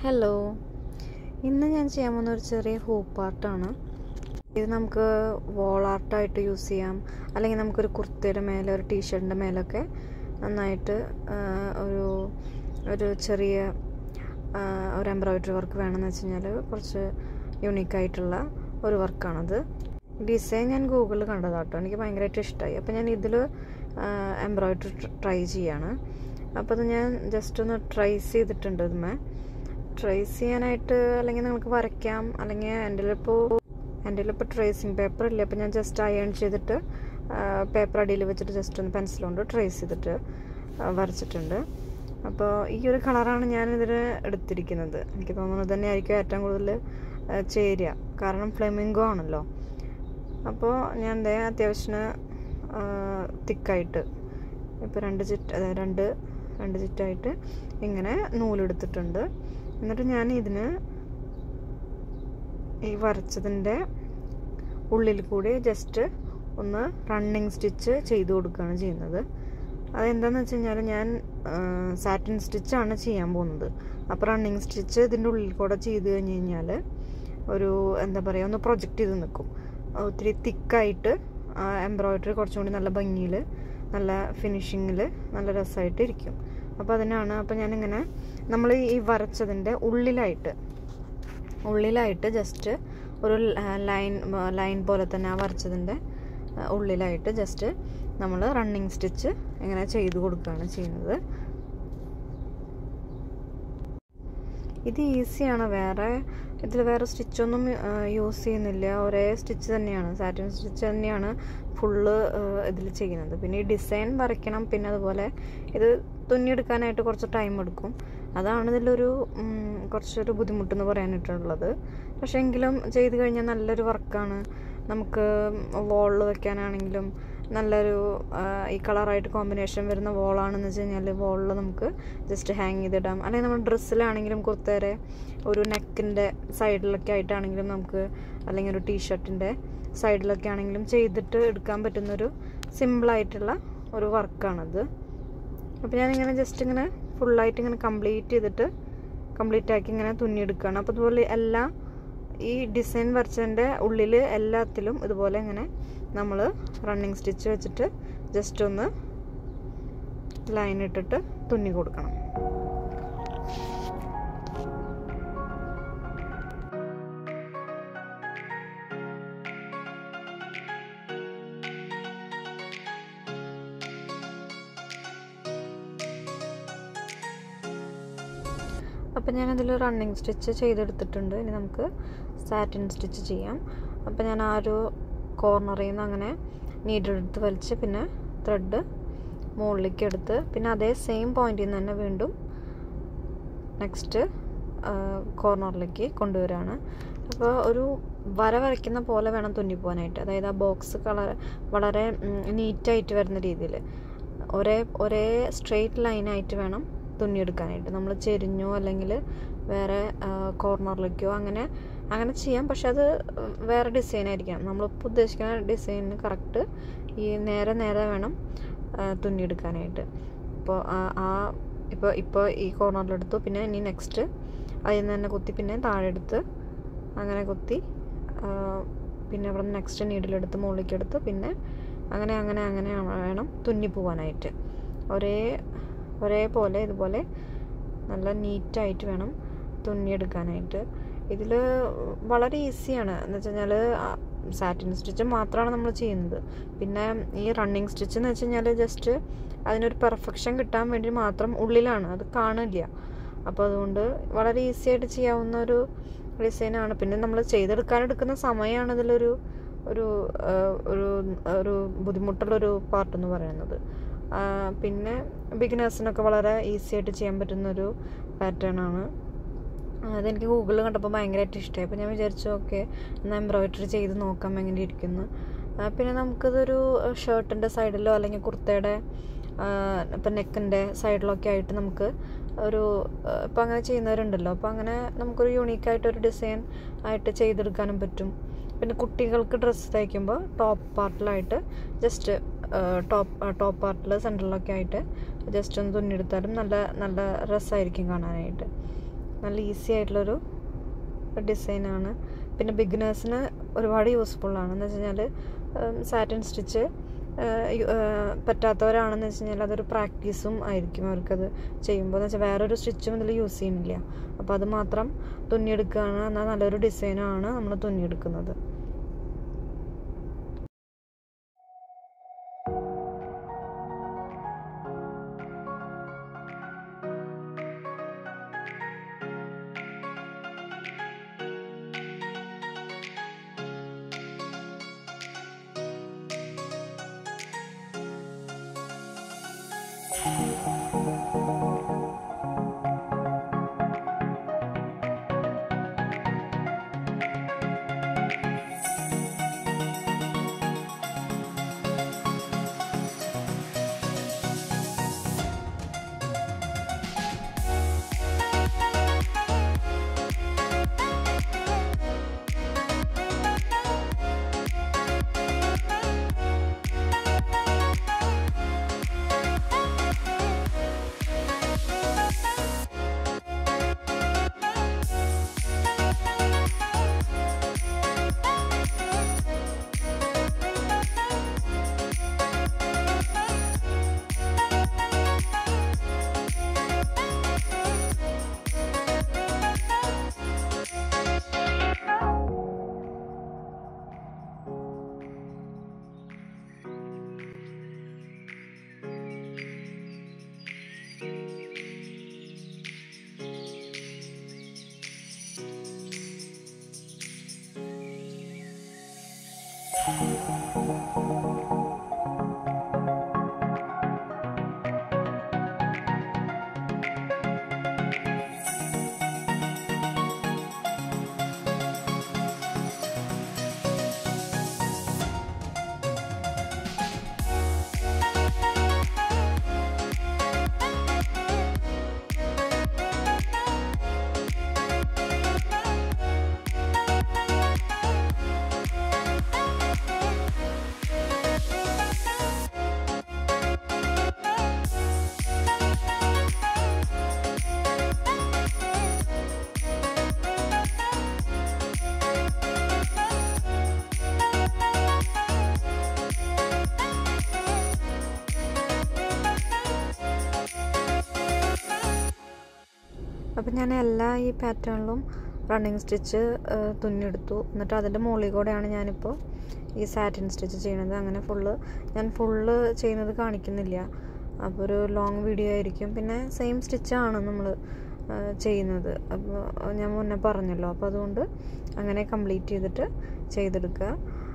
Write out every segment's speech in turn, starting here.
hello ഇന്ന് ഞാൻ ചെയ്യാൻ പോകുന്ന ഒരു ചെറിയ ഹൂപ്പ് ആർട്ടാണ് ഇത് നമുക്ക് വോൾ ആർട്ടായിട്ട് യൂസ് ചെയ്യാം അല്ലെങ്കിൽ നമുക്കൊരു കുർത്തയുടെ മേലെ ഒരു ടീഷർട്ടിൻ്റെ മേലൊക്കെ നന്നായിട്ട് ആ, ഒരു ഒരു ചെറിയ ആ, ഒരു എംബ്രോയിഡറി വർക്ക് വേണമെന്ന് വെച്ച് കഴിഞ്ഞാൽ കുറച്ച് യുണീക്കായിട്ടുള്ള ഒരു വർക്കാണത് ഡിസൈൻ ഞാൻ ഗൂഗിളിൽ കണ്ടതാട്ടോ എനിക്ക് ഭയങ്കരമായിട്ട് ഇഷ്ടമായി അപ്പോൾ ഞാൻ ഇതിൽ എംബ്രോയിഡറി ട്രൈ ചെയ്യാണ് അപ്പോൾ അത് ഞാൻ ജസ്റ്റ് ഒന്ന് ട്രൈസ് ചെയ്തിട്ടുണ്ട് ഇതുമേ ട്രേസ് ചെയ്യാനായിട്ട് അല്ലെങ്കിൽ നിങ്ങൾക്ക് വരയ്ക്കാം അല്ലെങ്കിൽ എൻ്റെ ഇപ്പോൾ എൻ്റെ ഇപ്പോൾ ട്രേസിങ് പേപ്പർ ഇല്ല അപ്പോൾ ഞാൻ ജസ്റ്റ് അയൺ ചെയ്തിട്ട് പേപ്പർ അടിയിൽ വെച്ചിട്ട് ജസ്റ്റ് ഒന്ന് പെൻസിൽ കൊണ്ട് ട്രേസ് ചെയ്തിട്ട് ആ, വരച്ചിട്ടുണ്ട് അപ്പോൾ ഈ ഒരു കളറാണ് ഞാൻ ഇതിന് എടുത്തിരിക്കുന്നത് എനിക്ക് തോന്നുന്നത് തന്നെ ആയിരിക്കും ഏറ്റവും കൂടുതൽ ആ, ചേരുക കാരണം ഫ്ലെമിംഗോ ആണല്ലോ അപ്പോൾ ഞാൻ ദേ അത്യാവശ്യം തിക്കായിട്ട് ഇപ്പോൾ രണ്ട് ചിറ്റ് അതായത് രണ്ട് രണ്ട് ചിറ്റായിട്ട് ഇങ്ങനെ നൂലെടുത്തിട്ടുണ്ട് എന്നിട്ട് ഞാൻ ഇതിന് ഈ വരച്ചതിൻ്റെ ഉള്ളിൽ കൂടി ജസ്റ്റ് ഒന്ന് റണ്ണിങ് സ്റ്റിച്ച് ചെയ്ത് കൊടുക്കുകയാണ് ചെയ്യുന്നത് അതെന്താണെന്ന് വെച്ച് കഴിഞ്ഞാൽ ഞാൻ സാറ്റിൻ സ്റ്റിച്ചാണ് ചെയ്യാൻ പോകുന്നത് അപ്പോൾ റണ്ണിങ് സ്റ്റിച്ച് ഇതിൻ്റെ ഉള്ളിൽ കൂടെ ചെയ്ത് കഴിഞ്ഞ് കഴിഞ്ഞാൽ ഒരു എന്താ പറയുക ഒന്ന് പ്രൊജക്റ്റ് ചെയ്ത് നിൽക്കും ഒത്തിരി തിക്കായിട്ട് എംബ്രോയിഡറി കുറച്ചും കൂടി നല്ല ഭംഗിയിൽ നല്ല ഫിനിഷിങ്ങിൽ നല്ല രസമായിട്ട് ഇരിക്കും അപ്പോൾ അതിനാണ് അപ്പോൾ ഞാനിങ്ങനെ നമ്മൾ ഈ വരച്ചതിൻ്റെ ഉള്ളിലായിട്ട് ഉള്ളിലായിട്ട് ജസ്റ്റ് ഒരു ലൈൻ ലൈൻ പോലെ തന്നെ ആ വരച്ചതിൻ്റെ ഉള്ളിലായിട്ട് ജസ്റ്റ് നമ്മൾ റണ്ണിങ് സ്റ്റിച്ച് ഇങ്ങനെ ചെയ്ത് കൊടുക്കുകയാണ് ചെയ്യുന്നത് ഇത് ഈസിയാണ് വേറെ ഇതിൽ വേറെ സ്റ്റിച്ചൊന്നും യൂസ് ചെയ്യുന്നില്ല ഒരേ സ്റ്റിച്ച് തന്നെയാണ് സാറ്റിൻ സ്റ്റിച്ച് തന്നെയാണ് ഫുള്ള് ഇതിൽ ചെയ്യുന്നത് പിന്നെ ഈ ഡിസൈൻ വരയ്ക്കണം പിന്നെ അതുപോലെ ഇത് തുന്നിയെടുക്കാനായിട്ട് കുറച്ച് ടൈം എടുക്കും അതാണ് ഇതിലൊരു ഉം, കുറച്ചൊരു ബുദ്ധിമുട്ടെന്ന് പറയാനായിട്ടുള്ളത് പക്ഷേ എങ്കിലും ചെയ്ത് കഴിഞ്ഞാൽ നല്ലൊരു വർക്കാണ് നമുക്ക് വോളിൽ വെക്കാനാണെങ്കിലും നല്ലൊരു ആ, ഈ കളറായിട്ട് കോമ്പിനേഷൻ വരുന്ന വോളാണെന്ന് വെച്ച് കഴിഞ്ഞാൽ വോളിൽ നമുക്ക് ജസ്റ്റ് ഹാങ് ചെയ്തിടാം അല്ലെങ്കിൽ നമ്മൾ ഡ്രസ്സിലാണെങ്കിലും കുർത്തേരെ ഒരു നെക്കിൻ്റെ സൈഡിലൊക്കെ ആയിട്ടാണെങ്കിലും നമുക്ക് അല്ലെങ്കിൽ ഒരു ടീഷർട്ടിൻ്റെ സൈഡിലൊക്കെ ആണെങ്കിലും ചെയ്തിട്ട് എടുക്കാൻ പറ്റുന്നൊരു സിമ്പിളായിട്ടുള്ള ഒരു വർക്കാണത് അപ്പോൾ ഞാനിങ്ങനെ ജസ്റ്റ് ഇങ്ങനെ ഫുള്ളായിട്ട് ഇങ്ങനെ കംപ്ലീറ്റ് ചെയ്തിട്ട് കംപ്ലീറ്റ് ആക്കി ഇങ്ങനെ തുന്നിയെടുക്കുകയാണ് അപ്പോൾ അതുപോലെ എല്ലാ ഈ ഡിസൈൻ വരച്ചതിൻ്റെ ഉള്ളിൽ എല്ലാത്തിലും ഇതുപോലെ ഇങ്ങനെ നമ്മൾ റണ്ണിങ് സ്റ്റിച്ച് വെച്ചിട്ട് ജസ്റ്റ് ഒന്ന് ലൈൻ ഇട്ടിട്ട് തുന്നി കൊടുക്കണം അപ്പം ഞാനതിൽ റണ്ണിങ് സ്റ്റിച്ച് ചെയ്തെടുത്തിട്ടുണ്ട് ഇനി നമുക്ക് സാറ്റിൻ സ്റ്റിച്ച് ചെയ്യാം അപ്പം ഞാൻ ആ ഒരു കോർണറിൽ നിന്ന് അങ്ങനെ നീഡിൽ എടുത്ത് വലിച്ച് പിന്നെ ത്രെഡ് മുകളിലേക്ക് എടുത്ത് പിന്നെ അതേ സെയിം പോയിന്റിൽ നിന്ന് തന്നെ വീണ്ടും നെക്സ്റ്റ് കോർണറിലേക്ക് കൊണ്ടുവരികയാണ് അപ്പോൾ ഒരു വര വരയ്ക്കുന്ന പോലെ വേണം തുന്നി പോകാനായിട്ട് അതായത് ആ ബോക്സ് കളർ വളരെ നീറ്റായിട്ട് വരുന്ന രീതിയിൽ ഒരേ ഒരേ സ്ട്രെയിറ്റ് ലൈനായിട്ട് വേണം തുന്നിയെടുക്കാനായിട്ട് നമ്മൾ ചെരിഞ്ഞോ അല്ലെങ്കിൽ വേറെ കോർണറിലേക്കോ അങ്ങനെ അങ്ങനെ ചെയ്യാം പക്ഷെ അത് വേറെ ഡിസൈൻ ആയിരിക്കണം നമ്മളിപ്പോൾ ഉദ്ദേശിക്കുന്ന ഡിസൈനിന് കറക്റ്റ് ഈ നേരെ നേരെ വേണം ആ, തുന്നിയെടുക്കാനായിട്ട് ഇപ്പോൾ ആ ഇപ്പോൾ ഇപ്പോൾ ഈ കോർണറിലെടുത്തു പിന്നെ ഇനി നെക്സ്റ്റ് അതിൽ നിന്ന് തന്നെ കുത്തി പിന്നെ താഴെ എടുത്ത് അങ്ങനെ കുത്തി ആ, പിന്നെ അവിടെ നിന്ന് നെക്സ്റ്റ് നീഡിലെടുത്ത് മുകളിലേക്ക് എടുത്ത് പിന്നെ അങ്ങനെ അങ്ങനെ അങ്ങനെ വേണം തുന്നി പോവാനായിട്ട് ഒരേ ഒരേപോലെ ഇതുപോലെ നല്ല നീറ്റായിട്ട് വേണം തുന്നിയെടുക്കാനായിട്ട് ഇതിൽ വളരെ ഈസിയാണ് എന്ന് വെച്ച് കഴിഞ്ഞാൽ സാറ്റിൻ സ്റ്റിച്ച് മാത്രമാണ് നമ്മൾ ചെയ്യുന്നത് പിന്നെ ഈ റണ്ണിങ് സ്റ്റിച്ച് എന്ന് വെച്ച് കഴിഞ്ഞാൽ ജസ്റ്റ് അതിനൊരു പെർഫെക്ഷൻ കിട്ടാൻ വേണ്ടി മാത്രം ഉള്ളിലാണ് അത് കാണില്ല അപ്പോൾ അതുകൊണ്ട് വളരെ ഈസി ആയിട്ട് ചെയ്യാവുന്ന ഒരു ഡിസൈനാണ് പിന്നെ നമ്മൾ ചെയ്തെടുക്കാൻ എടുക്കുന്ന സമയമാണ് ഇതിലൊരു ഒരു ആ, ഒരു ഒരു ബുദ്ധിമുട്ടുള്ളൊരു പാർട്ട് എന്ന് പറയുന്നത് ആ, പിന്നെ ബിഗിനേഴ്സിനൊക്കെ വളരെ ഈസി ആയിട്ട് ചെയ്യാൻ പറ്റുന്നൊരു പാറ്റേൺ ആണ് അതെനിക്ക് ഗൂഗിളിൽ കണ്ടപ്പോൾ ഭയങ്കരമായിട്ട് ഇഷ്ടമായി അപ്പോൾ ഞാൻ വിചാരിച്ചു ഓക്കെ എന്നാൽ എംബ്രോയിഡറി ചെയ്ത് നോക്കാം എങ്ങനെ ഇരിക്കുന്നു ആ, പിന്നെ നമുക്കിതൊരു ഷർട്ടിൻ്റെ സൈഡിലോ അല്ലെങ്കിൽ കുർത്തയുടെ ഇപ്പം നെക്കിൻ്റെ സൈഡിലൊക്കെ ആയിട്ട് നമുക്ക് ഒരു ഇപ്പം അങ്ങനെ ചെയ്യുന്നവരുണ്ടല്ലോ അപ്പോൾ അങ്ങനെ നമുക്കൊരു യുണീക്കായിട്ടൊരു ഡിസൈൻ ആയിട്ട് ചെയ്തെടുക്കാനും പറ്റും പിന്നെ കുട്ടികൾക്ക് ഡ്രസ്സ് തയ്ക്കുമ്പോൾ ടോപ്പ് പാർട്ടിലായിട്ട് ജസ്റ്റ് ടോപ്പ് ടോപ്പ് പാർട്ടിൽ സെൻറ്ററിലൊക്കെ ആയിട്ട് ജസ്റ്റ് ഒന്ന് തുന്നിയെടുത്താലും നല്ല നല്ല രസമായിരിക്കും കാണാനായിട്ട് നല്ല ഈസി ആയിട്ടുള്ളൊരു ഡിസൈനാണ് പിന്നെ ബിഗിനേഴ്സിന് ഒരുപാട് യൂസ്ഫുള്ളാണ് എന്ന് വെച്ച് കഴിഞ്ഞാൽ സാറ്റിൻ സ്റ്റിച്ച് പറ്റാത്തവരാണെന്ന് വെച്ച് കഴിഞ്ഞാൽ അതൊരു പ്രാക്ടീസും ആയിരിക്കും അവർക്കത് ചെയ്യുമ്പോൾ എന്ന് വെച്ചാൽ വേറൊരു സ്റ്റിച്ചും ഇതിൽ യൂസ് ചെയ്യുന്നില്ല അപ്പോൾ അത് മാത്രം തുന്നിയെടുക്കുകയാണ് എന്നാൽ നല്ലൊരു ഡിസൈനാണ് നമ്മൾ തുന്നിയെടുക്കുന്നത് അപ്പം ഞാൻ എല്ലാ ഈ പാറ്റേണിലും റണ്ണിങ് സ്റ്റിച്ച് തുന്നിയെടുത്തു എന്നിട്ട് അതിൻ്റെ മുകളിൽ കൂടെയാണ് ഞാനിപ്പോൾ ഈ സാറ്റിൻ സ്റ്റിച്ച് ചെയ്യണത് അങ്ങനെ ഫുള്ള് ഞാൻ ഫുള്ള് ചെയ്യുന്നത് കാണിക്കുന്നില്ല അപ്പോൾ ഒരു ലോങ് വീഡിയോ ആയിരിക്കും പിന്നെ സെയിം സ്റ്റിച്ചാണ് നമ്മൾ ചെയ്യുന്നത് അപ്പോൾ ഞാൻ മുന്നേ പറഞ്ഞല്ലോ അപ്പോൾ അതുകൊണ്ട് അങ്ങനെ കംപ്ലീറ്റ് ചെയ്തിട്ട് ചെയ്തെടുക്കുക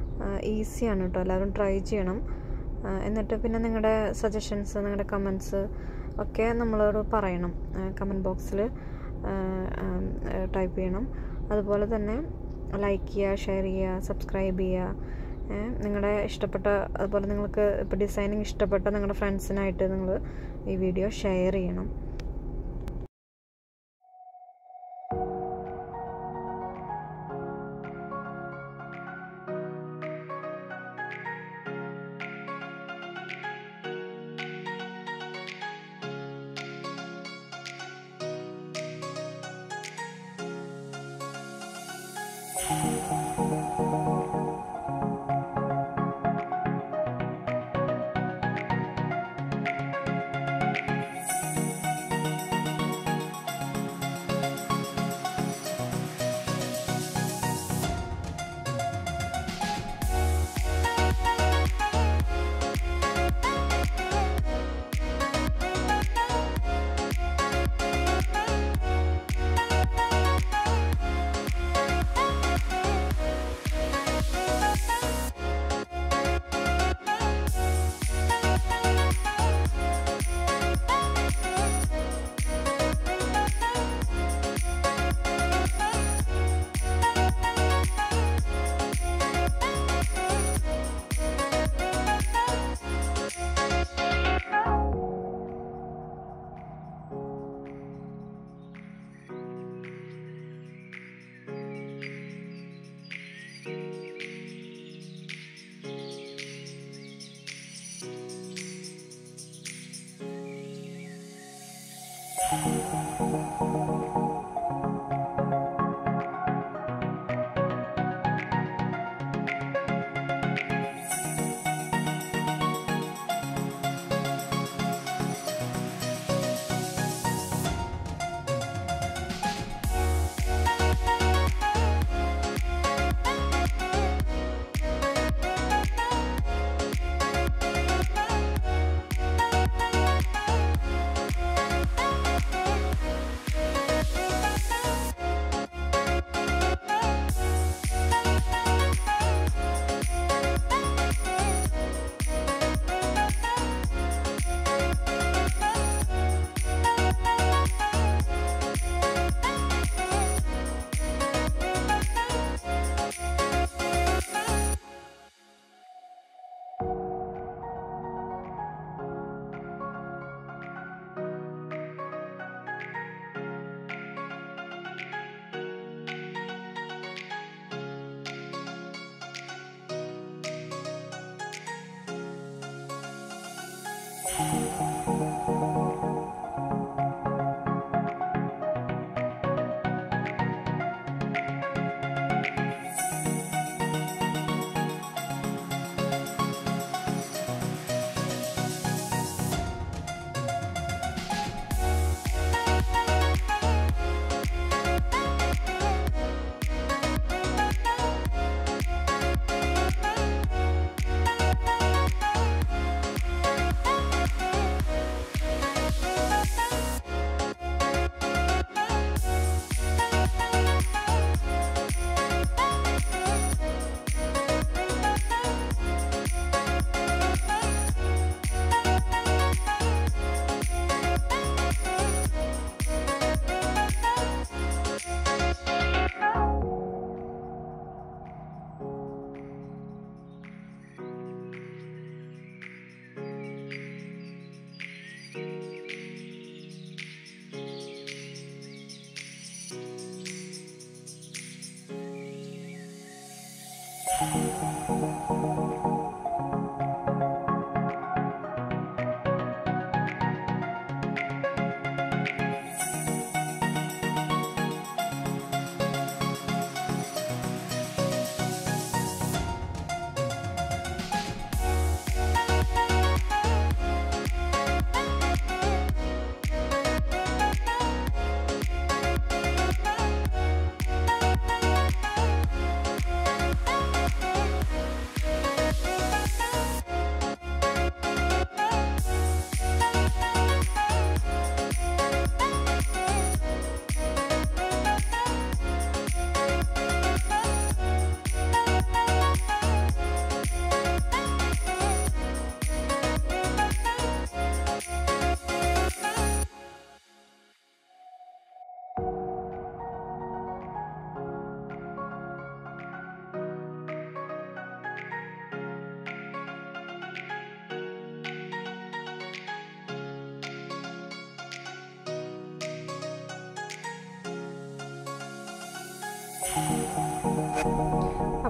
ഈസിയാണ് കേട്ടോ എല്ലാവരും ട്രൈ ചെയ്യണം എന്നിട്ട് പിന്നെ നിങ്ങളുടെ സജഷൻസ് നിങ്ങളുടെ കമൻസ് ഒക്കെ നമ്മളോട് പറയണം കമൻറ്റ് ബോക്സിൽ ടൈപ്പ് ചെയ്യണം അതുപോലെ തന്നെ ലൈക്ക് ചെയ്യുക ഷെയർ ചെയ്യുക സബ്സ്ക്രൈബ് ചെയ്യുക നിങ്ങളുടെ ഇഷ്ടപ്പെട്ട അതുപോലെ നിങ്ങൾക്ക് ഇപ്പോൾ ഡിസൈനിങ് ഇഷ്ടപ്പെട്ട നിങ്ങളുടെ ഫ്രണ്ട്സിനായിട്ട് നിങ്ങൾ ഈ വീഡിയോ ഷെയർ ചെയ്യണം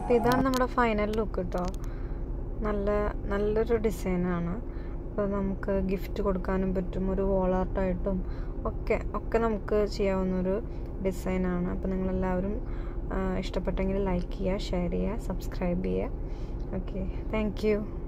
അപ്പോൾ ഇതാണ് നമ്മുടെ ഫൈനൽ ലുക്ക് കേട്ടോ നല്ല നല്ലൊരു ഡിസൈനാണ് അപ്പോൾ നമുക്ക് ഗിഫ്റ്റ് കൊടുക്കാനും പറ്റും ഒരു wall art ആയിട്ടും ഒക്കെ ഒക്കെ നമുക്ക് ചെയ്യാവുന്നൊരു ഡിസൈനാണ് അപ്പോൾ നിങ്ങളെല്ലാവരും ആ, ഇഷ്ടപ്പെട്ടെങ്കിൽ ലൈക്ക് ചെയ്യുക ഷെയർ ചെയ്യുക സബ്സ്ക്രൈബ് ചെയ്യുക ഓക്കെ താങ്ക് യു